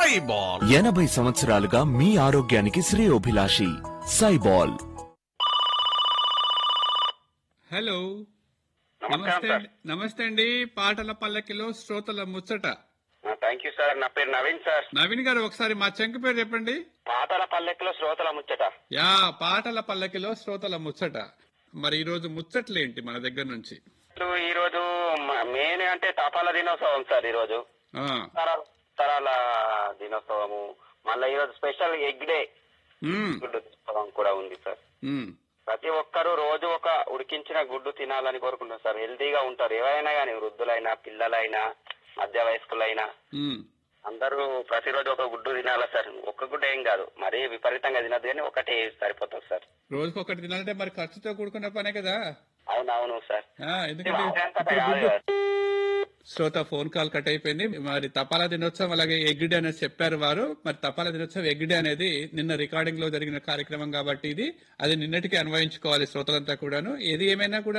సైబాల్ ఎనభై సంవత్సరాలుగా మీ ఆరోగ్యానికి శ్రేయోభిలాషి సైబాల్ హలో నమస్తే అండి నమస్తే అండి పాటల పల్లకిలో శ్రోతల ముచ్చట థ్యాంక్ యూ సార్ నా పేరు నవీన్ సార్ నవీన్ గారు ఒకసారి మా చెంక పేరు చెప్పండి పాతల పల్లెక్కులో శ్రోతల ముచ్చట యా పాటల పల్లకిలో శ్రోతల ముచ్చట మరి ఈ రోజు ముచ్చట్లేంటి మన దగ్గర నుంచి ఇప్పుడు ఈ రోజు మెయిన్ అంటే తపాల దినోత్సవం సార్ ఈ రోజు ఆ, తరాల తరాల దినోత్సవము మళ్ళీ ఈ రోజు స్పెషల్ ఎగ్ డే ఉమ్, గుడ్డు దినోత్సవం కూడా ఉంది సార్ ఉమ్, ప్రతి ఒక్కరు రోజు ఒక ఉడికించిన గుడ్డు తినాలని కోరుకుంటారు సార్ హెల్తీగా ఉంటారు ఎవరైనా కానీ వృద్ధులైనా పిల్లలైనా మధ్య వయస్కులైనా ఉమ్. అందరూ ప్రతిరోజు ఒక గుడ్డు తినాలా సార్ ఒక్క గుడ్డు ఏం కాదు మరీ విపరీతంగా తినదు కానీ ఒకటి సరిపోతుంది సార్ రోజుకొకటి తినాలంటే మరి ఖర్చుతో కూడుకున్న పనే కదా అవునవును సార్ ఆ, ఎందుకంటే అంతా ఇప్పుడు కాదు గుడ్డు- సార్. శ్రోత ఫోన్ కాల్ కట్ అయిపోయింది మరి తపాలా దినోత్సవం అలాగే ఎగ్గిడి అనేది చెప్పారు వారు మరి తపాలా దినోత్సవం ఎగ్గిడి అనేది నిన్న రికార్డింగ్ లో జరిగిన కార్యక్రమం కాబట్టి ఇది అది నిన్నటికి అన్వయించుకోవాలి శ్రోతలంతా కూడాను ఏది ఏమైనా కూడా